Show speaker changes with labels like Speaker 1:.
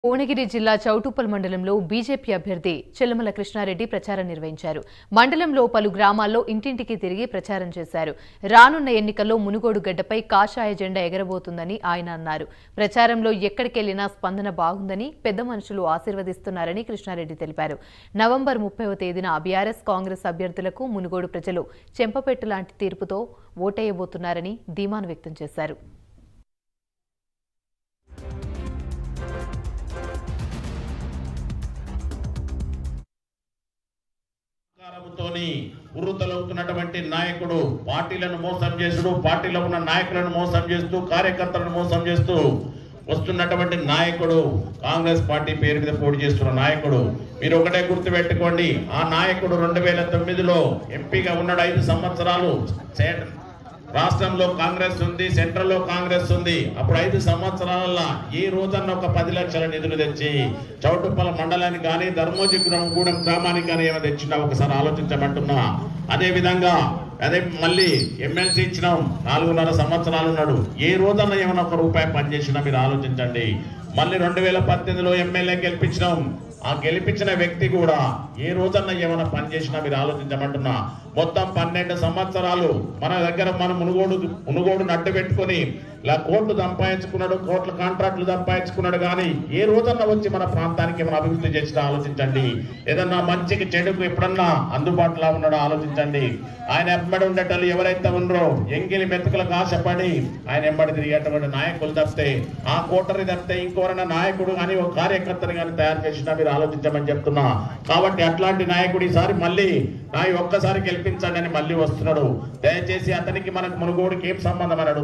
Speaker 1: భువనగిరి జిల్లా చౌటుప్పల్ మండలంలో బీజేపీ అభ్యర్థి చెల్లమల కృష్ణారెడ్డి ప్రచారం నిర్వహించారు మండలంలో పలు గ్రామాల్లో ఇంటింటికి తిరిగి ప్రచారం చేశారు రానున్న ఎన్నికల్లో మునుగోడు గడ్డపై కాషాయ జెండా ఎగరబోతుందని ఆయన అన్నారు ప్రచారంలో ఎక్కడికెళ్లినా స్పందన బాగుందని పెద్ద మనుషులు ఆశీర్వదిస్తున్నారని కృష్ణారెడ్డి తెలిపారు నవంబర్ ముప్పైవ తేదీన బీఆర్ఎస్ కాంగ్రెస్ అభ్యర్థులకు మునుగోడు ప్రజలు చెంపపెట్టు లాంటి తీర్పుతో ఓటేయబోతున్నారని ధీమాను వ్యక్తం చేశారు
Speaker 2: అధికారంతోని ఉర్రుతలవుతున్నటువంటి నాయకుడు పార్టీలను మోసం చేసుడు పార్టీలో ఉన్న నాయకులను మోసం చేస్తూ కార్యకర్తలను మోసం చేస్తూ వస్తున్నటువంటి నాయకుడు కాంగ్రెస్ పార్టీ పేరు మీద పోటీ చేస్తున్న నాయకుడు మీరు ఒకటే గుర్తుపెట్టుకోండి ఆ నాయకుడు రెండు వేల తొమ్మిదిలో ఎంపీగా ఉన్నాడు ఐదు సంవత్సరాలు చే- రాష్ట్రంలో కాంగ్రెస్ ఉంది సెంట్రల్ లో కాంగ్రెస్ ఉంది అప్పుడు ఐదు సంవత్సరాల ఈ రోజన్న ఒక పది లక్షల నిధులు తెచ్చి చౌటుప్పల మండలానికి కానీ ధర్మోజి గూడెం గ్రామానికి కానీ ఏమైనా తెచ్చినా ఒకసారి ఆలోచించమంటున్నా అదే విధంగా అదే మళ్ళీ ఎమ్మెల్సీ ఇచ్చినాం నాలుగున్నర సంవత్సరాలు ఉన్నాడు ఏ రోజన్నా ఏమైనా ఒక రూపాయి పనిచేసినా మీరు ఆలోచించండి మళ్ళీ రెండు వేల పద్దెనిమిదిలో ఎమ్మెల్యే గెలిపించినాం ఆ గెలిపించిన వ్యక్తి కూడా ఏ రోజన్నా ఏమైనా పని చేసినా మీరు ఆలోచించమంటున్నా మొత్తం పన్నెండు సంవత్సరాలు మన దగ్గర మన మునుగోడు మునుగోడు నడ్డు పెట్టుకొని ఇలా కోట్లు సంపాదించుకున్నాడు కోట్ల కాంట్రాక్టులు సంపాదించుకున్నాడు కానీ ఏ రోజన్నా వచ్చి మన ప్రాంతానికి ఏమైనా అభివృద్ధి చేసినా ఆలోచించండి ఏదన్నా మంచికి చెడుకు ఎప్పుడన్నా అందుబాటులో ఉన్నాడో ఆలోచించండి ఆయన ఎంబడి ఉండేటోళ్ళు ఎవరైతే ఉన్నారో ఎంగిలి మెతుకులకు ఆశపడి ఆయన ఎంబడి తిరిగేటువంటి నాయకులు తప్పితే ఆ కోటరి తప్పితే ఇంకోరైనా నాయకుడు కానీ ఒక కార్యకర్తని కానీ తయారు చేసినా మీరు ఆలోచించమని చెప్తున్నా కాబట్టి అట్లాంటి నాయకుడు ఈసారి మళ్ళీ నా ఒక్కసారి గెలిపించండి అని మళ్ళీ వస్తున్నాడు దయచేసి అతనికి మనకు మునుగోడికి ఏం సంబంధం అని అడుగుతున్నా.